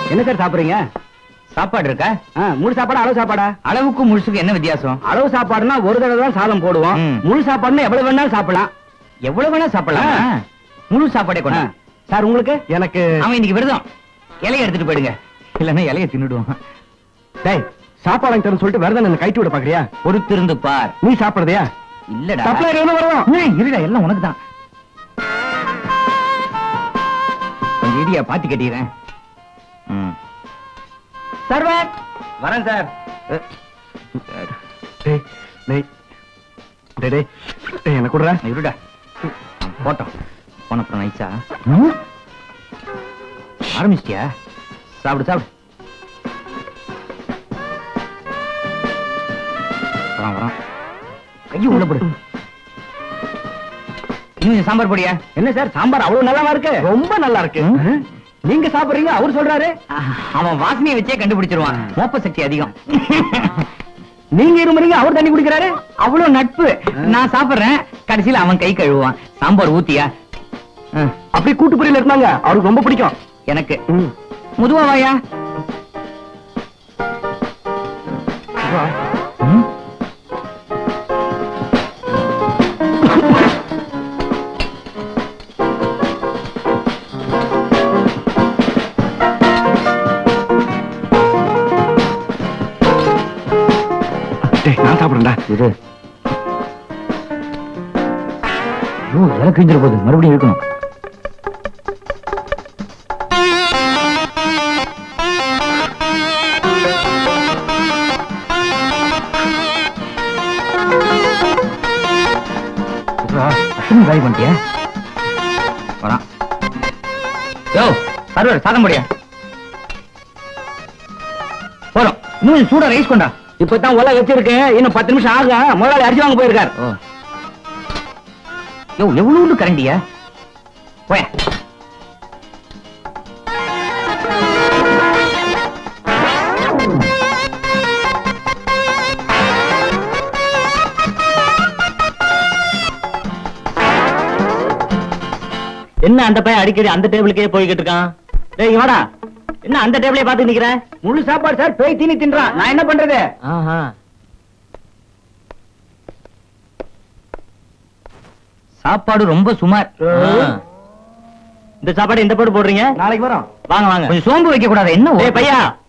என்ன சார் சாப்பிடுறீங்க சாப்பாடு இருக்கா ஆ, முழு சாப்பாடா அளவு சாப்பாடா அளவுக்கும் முழுசுக்கும் என்ன வித்தியாசம் அளவு சாப்பாடுனா ஒரு தடவை தான் சாதம் போடுவோம் ம். முழு சாப்பாடுனா எவ்வளவு வேணாலும் சாப்பிடலாம் எவ்வளவு வேணா சாப்பிடலாம் ஆ. முழு சாப்பாடே ஆ. கொண்டா சார் உங்களுக்கு எனக்கு அவன் இன்னைக்கு விரதம் இலைய எடுத்துட்டு போயிடுங்க இல்லன்னா இலைய தின்னுடுவான் டேய் சாப்பாடு வாங்கி தரேன்னு சொல்லிட்டு விரதம் என்ன கைட்டு விட பாக்குறியா பொறுத்திருந்து பார் நீ சாப்பிடுறதையா இல்லடா சப்ளையர் எவ்வளவு வரும் ஏய், இருடா எல்லாம் உனக்கு தான் கொஞ்சம் இடியா பாத்தி கட்டிடுறேன் சர்வர் வரேன் சார் டேய் டேய் டேய் டேய் டேய் என்ன குடுற இருடா போட்டோம் போன அப்புறம் நைஸா ஆரம்பிச்சிட்டியா சாப்பிடு சாப்பிடு வரான் வரான் கையை உள்ள போடு இன்னும் கொஞ்சம் சாம்பார் பொடியா என்ன சார் சாம்பார் அவ்வளவு நல்லாவா இருக்கு ரொம்ப நல்லா இருக்கு ம். நீங்க சாப்பிடுறீங்க அவர் சொல்றாரு அவன் வாசனையை வச்சே கண்டுபிடிச்சிருவான் மோப்ப சக்தி அதிகம் நீங்க இருமுறீங்க அவர் தண்ணி குடிக்கிறாரு அவ்வளவு நட்பு நான் சாப்பிடுறேன் கடைசியில அவன் கை கழுவுவான் சாம்பார் ஊத்தியா ஆ, அப்படி கூட்டு பொரியல் இருந்தாங்க அவருக்கு ரொம்ப பிடிக்கும் எனக்கு ம். முதுவா வாயா ம்? டேய் நான் சாப்பிடுறேன்டா இரு ஐயோ இலை கிழிஞ்சிட போகுது மறுபடியும் இருக்கணும் காய் பண்ணிட்டியா வரான் யோ சர்வர் சாதம் முடியா போறோம் இன்னும் கொஞ்சம் சூடா ரைஸ் கொண்டா இப்பதான் உலக வச்சிருக்கேன் இன்னும் பத்து நிமிஷம் ஆகும் முதலாளி அரிசி வாங்க போயிருக்காரு ஓ யோ எவ்வளவு கரண்டியா போய என்ன அந்த பையன் அடிக்கடி அந்த டேபிளுக்கே போய்கிட்டு இருக்கான் டேய் இங்க வாடா என்ன அந்த டேபிளே பார்த்து நிக்கிற முழு சாப்பாடு சார் பேய் தீனி தின்றான் நான் என்ன பண்றது ஆஹா சாப்பாடு ரொம்ப சுமார் ஆ. இந்த சாப்பாடு இந்த போட்டு போடுறீங்க நாளைக்கு வரோம் வாங்க வாங்க கொஞ்சம் சோம்பு வைக்க கூடாது என்ன டேய் பையா